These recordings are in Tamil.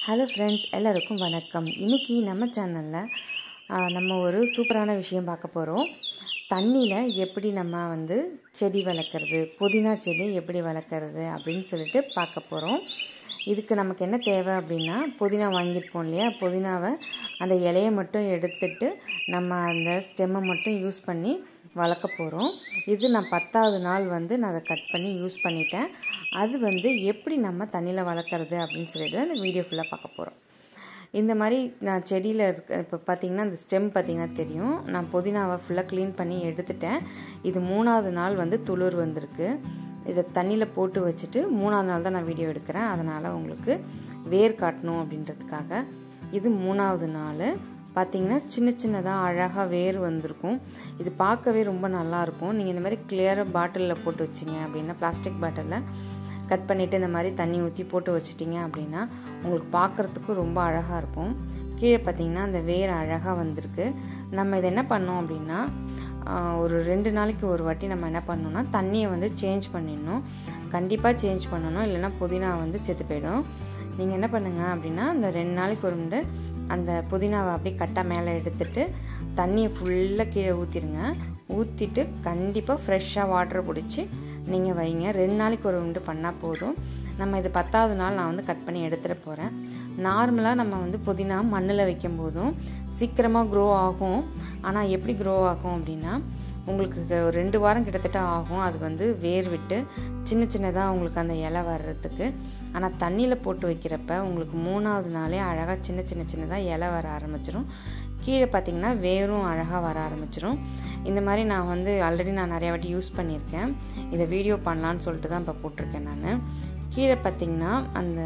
ஹலோ ஃப்ரெண்ட்ஸ் எல்லாருக்கும் வணக்கம் இன்றைக்கி நம்ம சேனலில் நம்ம ஒரு சூப்பரான விஷயம் பார்க்க போகிறோம் தண்ணியில் எப்படி நம்ம வந்து செடி வளர்க்குறது புதினா செடி எப்படி வளர்க்குறது அப்படின்னு சொல்லிட்டு பார்க்க போகிறோம் இதுக்கு நமக்கு என்ன தேவை அப்படின்னா புதினா வாங்கியிருப்போம் இல்லையா புதினாவை அந்த இலையை மட்டும் எடுத்துட்டு நம்ம அந்த ஸ்டெம்மை மட்டும் யூஸ் பண்ணி வளர்க்க போகிறோம் இது நான் பத்தாவது நாள் வந்து நான் அதை கட் பண்ணி யூஸ் பண்ணிட்டேன் அது வந்து எப்படி நம்ம தண்ணியில் வளர்க்குறது அப்படின்னு சொல்லிட்டு அந்த வீடியோ ஃபுல்லாக பார்க்க போகிறோம் இந்த மாதிரி நான் செடியில் இருக்க இப்போ பார்த்தீங்கன்னா அந்த ஸ்டெம் பார்த்தீங்கன்னா தெரியும் நான் புதினாவை ஃபுல்லாக க்ளீன் பண்ணி எடுத்துட்டேன் இது மூணாவது நாள் வந்து துளிர் வந்திருக்கு இதை தண்ணியில் போட்டு வச்சுட்டு மூணாவது நாள் தான் நான் வீடியோ எடுக்கிறேன் அதனால் உங்களுக்கு வேர் காட்டணும் அப்படின்றதுக்காக இது மூணாவது நாள் பார்த்தீங்கன்னா சின்ன சின்னதாக அழகாக வேர் வந்திருக்கும் இது பார்க்கவே ரொம்ப நல்லாயிருக்கும் நீங்கள் இந்த மாதிரி கிளியராக பாட்டிலில் போட்டு வச்சிங்க அப்படின்னா பிளாஸ்டிக் பாட்டிலில் கட் பண்ணிவிட்டு இந்த மாதிரி தண்ணி ஊற்றி போட்டு வச்சிட்டிங்க அப்படின்னா உங்களுக்கு பார்க்குறதுக்கும் ரொம்ப அழகாக இருக்கும் கீழே பார்த்தீங்கன்னா அந்த வேர் அழகாக வந்திருக்கு நம்ம இதை என்ன பண்ணோம் அப்படின்னா ஒரு ரெண்டு நாளைக்கு ஒரு வாட்டி நம்ம என்ன பண்ணணும்னா தண்ணியை வந்து சேஞ்ச் பண்ணிடணும் கண்டிப்பாக சேஞ்ச் பண்ணணும் இல்லைன்னா புதினா வந்து செத்து போயிடும் நீங்கள் என்ன பண்ணுங்கள் அப்படின்னா அந்த ரெண்டு நாளைக்கு ஒரு முறை அந்த புதினாவை அப்படியே கட்டாக மேலே எடுத்துட்டு தண்ணியை ஃபுல்லாக கீழே ஊற்றிடுங்க ஊற்றிட்டு கண்டிப்பாக ஃப்ரெஷ்ஷாக வாட்டர் பிடிச்சி நீங்கள் வைங்க ரெண்டு நாளைக்கு ஒரு உண்டு பண்ணால் போதும் நம்ம இது பத்தாவது நாள் நான் வந்து கட் பண்ணி எடுத்துகிட்டு போகிறேன் நார்மலாக நம்ம வந்து புதினா மண்ணில் வைக்கும் போதும் சீக்கிரமாக க்ரோ ஆகும் ஆனால் எப்படி க்ரோ ஆகும் அப்படின்னா உங்களுக்கு ரெண்டு வாரம் கிட்டத்தட்ட ஆகும் அது வந்து வேர் விட்டு சின்ன சின்னதாக உங்களுக்கு அந்த இலை வர்றதுக்கு ஆனால் தண்ணியில் போட்டு வைக்கிறப்ப உங்களுக்கு மூணாவது நாளே அழகாக சின்ன சின்ன சின்னதாக இலை வர ஆரம்பிச்சிடும் கீழே பார்த்திங்கன்னா வேரும் அழகாக வர ஆரம்பிச்சிடும் இந்த மாதிரி நான் வந்து ஆல்ரெடி நான் நிறையா வாட்டி யூஸ் பண்ணியிருக்கேன் இதை வீடியோ பண்ணலான்னு சொல்லிட்டு தான் இப்போ போட்டிருக்கேன் நான் கீழே பார்த்திங்கன்னா அந்த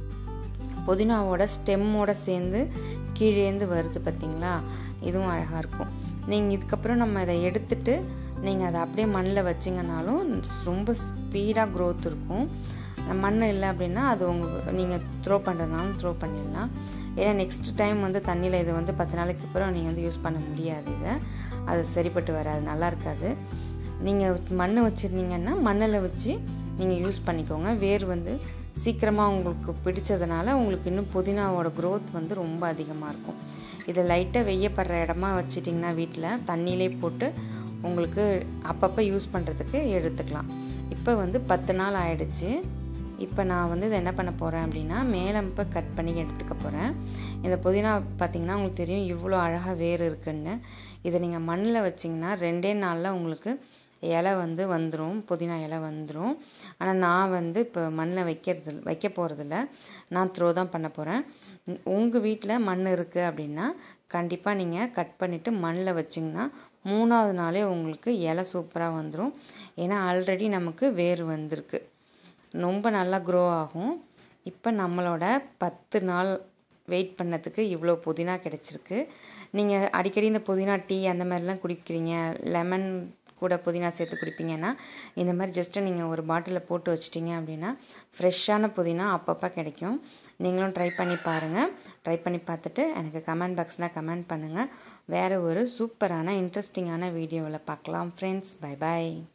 புதினாவோட ஸ்டெம்மோட சேர்ந்து கீழேந்து வருது பார்த்திங்களா இதுவும் அழகாக இருக்கும் நீங்கள் இதுக்கப்புறம் நம்ம இதை எடுத்துட்டு நீங்கள் அதை அப்படியே மண்ணில் வச்சிங்கனாலும் ரொம்ப ஸ்பீடாக க்ரோத் இருக்கும் மண் இல்லை அப்படின்னா அது உங்கள் நீங்கள் த்ரோ பண்ணுறதுனாலும் த்ரோ பண்ணிடலாம் ஏன்னா நெக்ஸ்ட் டைம் வந்து தண்ணியில் இது வந்து பத்து நாளைக்கு அப்புறம் நீங்கள் வந்து யூஸ் பண்ண முடியாது இதை அது சரிப்பட்டு வராது நல்லா இருக்காது நீங்கள் மண் வச்சுருந்தீங்கன்னா மண்ணில் வச்சு நீங்கள் யூஸ் பண்ணிக்கோங்க வேர் வந்து சீக்கிரமாக உங்களுக்கு பிடிச்சதுனால உங்களுக்கு இன்னும் புதினாவோட க்ரோத் வந்து ரொம்ப அதிகமாக இருக்கும் இதை லைட்டாக வெய்யப்படுற இடமா வச்சிட்டிங்கன்னா வீட்டில் தண்ணியிலே போட்டு உங்களுக்கு அப்பப்போ யூஸ் பண்ணுறதுக்கு எடுத்துக்கலாம் இப்போ வந்து பத்து நாள் ஆயிடுச்சு இப்போ நான் வந்து இதை என்ன பண்ண போகிறேன் அப்படின்னா மேலே இப்போ கட் பண்ணி எடுத்துக்க போகிறேன் இந்த புதினா பார்த்திங்கன்னா உங்களுக்கு தெரியும் இவ்வளோ அழகாக வேர் இருக்குன்னு இதை நீங்கள் மண்ணில் வச்சிங்கன்னா ரெண்டே நாளில் உங்களுக்கு இலை வந்து வந்துடும் புதினா இலை வந்துடும் ஆனால் நான் வந்து இப்போ மண்ணில் வைக்கிறது வைக்க போகிறதில்ல நான் த்ரோ தான் பண்ண போகிறேன் உங்கள் வீட்டில் மண் இருக்குது அப்படின்னா கண்டிப்பாக நீங்கள் கட் பண்ணிவிட்டு மண்ணில் வச்சிங்கன்னா மூணாவது நாளே உங்களுக்கு இலை சூப்பராக வந்துடும் ஏன்னா ஆல்ரெடி நமக்கு வேர் வந்திருக்கு ரொம்ப நல்லா க்ரோ ஆகும் இப்போ நம்மளோட பத்து நாள் வெயிட் பண்ணதுக்கு இவ்வளோ புதினா கிடச்சிருக்கு நீங்கள் அடிக்கடி இந்த புதினா டீ அந்த மாதிரிலாம் குடிக்கிறீங்க லெமன் கூட புதினா சேர்த்து குடிப்பீங்கன்னா இந்த மாதிரி ஜஸ்ட்டு நீங்கள் ஒரு பாட்டிலில் போட்டு வச்சிட்டிங்க அப்படின்னா ஃப்ரெஷ்ஷான புதினா அப்பப்போ கிடைக்கும் நீங்களும் ட்ரை பண்ணி பாருங்கள் ட்ரை பண்ணி பார்த்துட்டு எனக்கு கமெண்ட் பாக்ஸில் கமெண்ட் பண்ணுங்கள் வேறு ஒரு சூப்பரான இன்ட்ரெஸ்டிங்கான வீடியோவில் பார்க்கலாம் ஃப்ரெண்ட்ஸ் பை பாய்